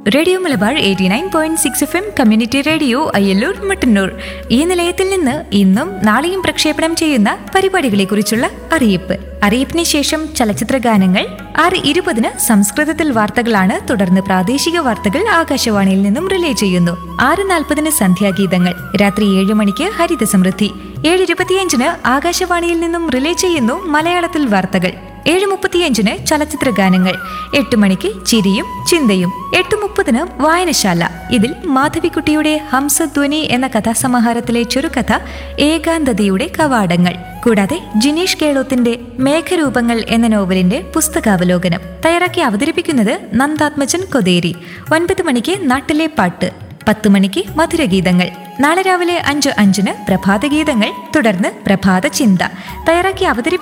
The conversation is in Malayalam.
radio Malabar eighty nine point six F M community radio Ayyallur Mattannur ഈ നിലയത്തിൽ നിന്ന് ഇന്നും നാളെയും പ്രക്ഷേപണം ചെയ്യുന്ന പരിപാടികളെക്കുറിച്ചുള്ള അറിയിപ്പ് അറിയിപ്പിന് ശേഷം ചലച്ചിത്ര ഗാനങ്ങൾ ആറ് ഇരുപതിന് സംസ്കൃതത്തിൽ വാർത്തകളാണ് തുടർന്ന് പ്രാദേശിക വാർത്തകൾ ആകാശവാണിയിൽ നിന്നും റിലേ ചെയ്യുന്നു ആറ് നാൽപ്പതിന് സന്ധ്യാഗീതങ്ങൾ രാത്രി ഏഴ് മണിക്ക് ഹരിത സമൃദ്ധി ഏഴ് ഇരുപത്തിയഞ്ചിന് ആകാശവാണിയിൽ നിന്നും റിലേ ചെയ്യുന്നു മലയാളത്തിൽ വാർത്തകൾ ഏഴ് മുപ്പത്തിയഞ്ചിന് ചലച്ചിത്ര ഗാനങ്ങൾ എട്ട് മണിക്ക് ചിരിയും ചിന്തയും എട്ട് മുപ്പതിന് വായനശാല ഇതിൽ മാധവിക്കുട്ടിയുടെ ഹംസധ്വനി എന്ന കഥാസമാഹാരത്തിലെ ചെറുകഥ ഏകാന്തതയുടെ കവാടങ്ങൾ കൂടാതെ ജിനീഷ് കേളോത്തിന്റെ മേഘരൂപങ്ങൾ എന്ന നോവലിന്റെ പുസ്തകാവലോകനം തയ്യാറാക്കി അവതരിപ്പിക്കുന്നത് നന്ദാത്മജൻ കൊതേരി ഒൻപത് മണിക്ക് നാട്ടിലെ പാട്ട് പത്ത് മണിക്ക് മധുരഗീതങ്ങൾ നാളെ രാവിലെ അഞ്ച് അഞ്ചിന് പ്രഭാതഗീതങ്ങൾ തുടർന്ന് പ്രഭാത ചിന്ത തയ്യാറാക്കി അവതരിപ്പിക്കുന്നത്